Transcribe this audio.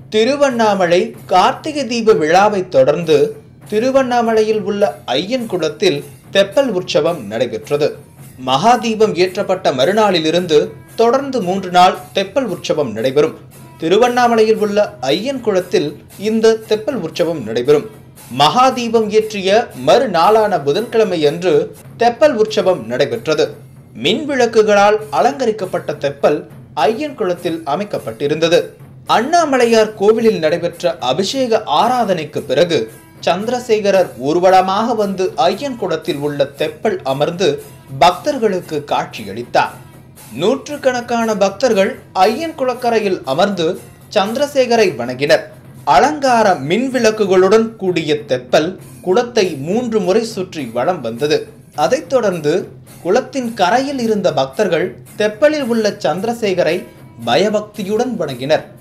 திருவண்ணாமலை கார்த்திகை தீப விழாவை தொடர்ந்து திருவண்ணாமலையில் உள்ள ஐயன் குளத்தில் தெப்பல் உற்சவம் நடைபெற்றது மகாதீபம் ஏற்றப்பட்ட மறுநாளிலிருந்து தொடர்ந்து மூன்று நாள் தெப்பல் உற்சவம் நடைபெறும் திருவண்ணாமலையில் உள்ள ஐயன் குளத்தில் இந்த தெப்பல் உற்சவம் நடைபெறும் மகாதீபம் ஏற்றிய மறுநாளான புதன்கிழமை அன்று தெப்பல் உற்சவம் நடைபெற்றது மின் விளக்குகளால் அலங்கரிக்கப்பட்ட தெப்பல் ஐயன் குளத்தில் அமைக்கப்பட்டிருந்தது அண்ணாமலையார் கோவிலில் நடைபெற்ற அபிஷேக ஆராதனைக்கு பிறகு சந்திரசேகரர் ஊர்வலமாக வந்து ஐயன் குளத்தில் உள்ள தெப்பல் அமர்ந்து பக்தர்களுக்கு காட்சியளித்தார் நூற்றுக்கணக்கான பக்தர்கள் ஐயன் குளக்கரையில் அமர்ந்து சந்திரசேகரை வணங்கினர் அலங்கார மின் விளக்குகளுடன் கூடிய தெப்பல் குளத்தை மூன்று முறை சுற்றி வலம் வந்தது அதைத் தொடர்ந்து குளத்தின் கரையில் இருந்த பக்தர்கள் தெப்பலில் உள்ள சந்திரசேகரை பயபக்தியுடன் வணங்கினர்